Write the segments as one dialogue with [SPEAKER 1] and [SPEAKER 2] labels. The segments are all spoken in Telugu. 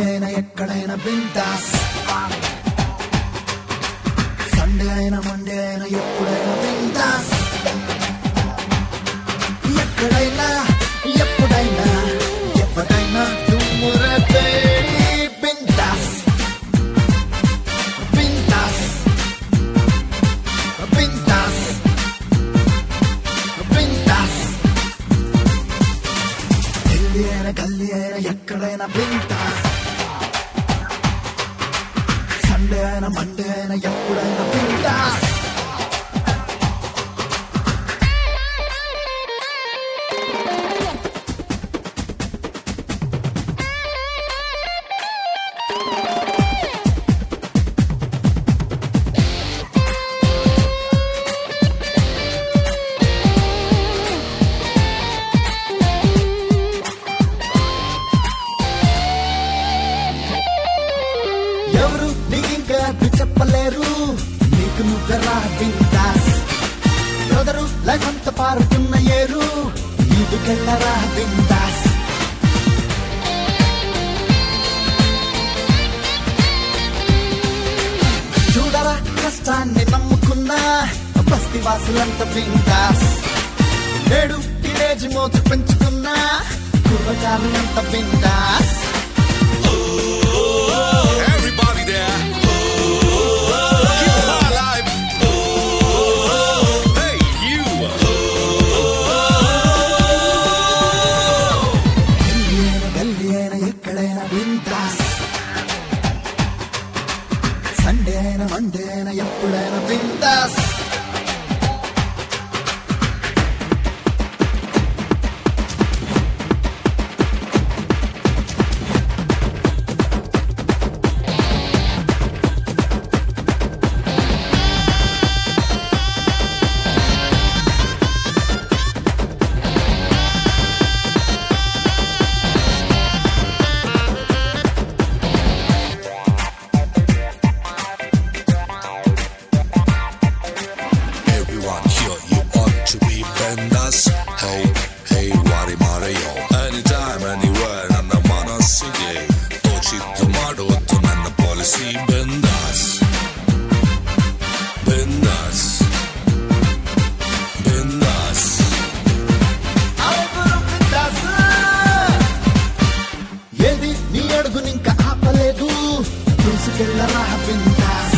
[SPEAKER 1] అయినా ఎక్కడైనా బిందాస్ సండే అయినా మండే అయినా ఎప్పుడైనా బిందాస్ ఎక్కడైనా ఎప్పుడైనా ఎవరైనా తుమ్మురతే బిందాస్ బిందాస్ బిందాస్ బిందాస్ ఢిల్లీ అయినా గల్లీ అయినా ఎక్కడైనా బిందాస్ సండే అయినా మండే అయినా ఎప్పుడైనా బిందాస్ ఎవరు నీకింకా అడ్డు చెప్పలేరు నీకు నువ్వెరా బిందాస్ బ్రదరు లైఫ్ అంతా పారుతున్న ఏరు ఈదుకెళ్ళరా బిందాస్ చూడరా కష్టాన్ని నమ్ముకున్నా బస్తి వాసులంతా బిందాస్ నేడు టీనేజ్ మోతు పెంచుకున్నా కుర్రకారులంత బిందాస్
[SPEAKER 2] Everybody there. Keep it alive. Hey, you.
[SPEAKER 1] గల్లీ అయినా గల్లీ అయినా ఎక్కడైనా బిందాస్ సండే అయినా మండే అయినా ఎప్పుడైనా bindaas
[SPEAKER 2] Everyone here, you ought to be bendas. Hey, hey, wari Mario. Anytime, anywhere, ನನ್ನ ಮನಸ್ಸಿಗೆ ತೋಚಿದ್ದು ಮಾಡುವುದು ನನ್ನ ಪಾಲಿಸಿ ಬೆಂದಾಸ್ ಬೆಂದಾಸ್ ಬೆಂದಾಸ್
[SPEAKER 1] అవును బిందాస్ ఏది నీ అడుగునింక ఆపలేదు దూసుకెళ్ళరా బిందాస్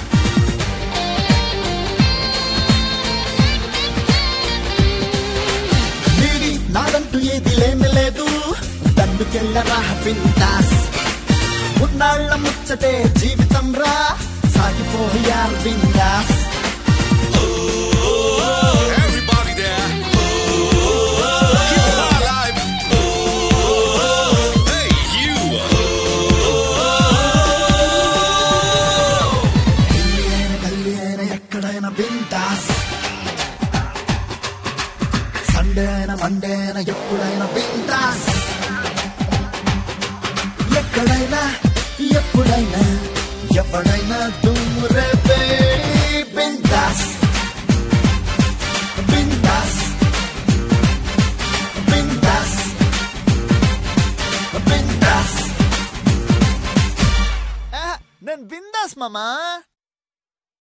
[SPEAKER 1] నీది నాదంటూ ఏది లేని లేదు దండుకెళ్ళరా బిందాస్ ఉన్నాళ్ళ ముచ్చటే జీవితం రా సాగిపోయారు bindaas
[SPEAKER 2] Everybody there. Keep it alive. Hey, you.
[SPEAKER 1] Delhi అయినా గల్లీ అయినా ఎక్కడైనా బిందాస్ సండే అయినా మండే అయినా ఎప్పుడైనా బిందాస్ ఎక్కడైనా ఎప్పుడైనా ఎవడైనా దుమ్మురే బిందాస్ బిందాస్ బిందాస్ బిందాస్ నేను బిందాస్ మామా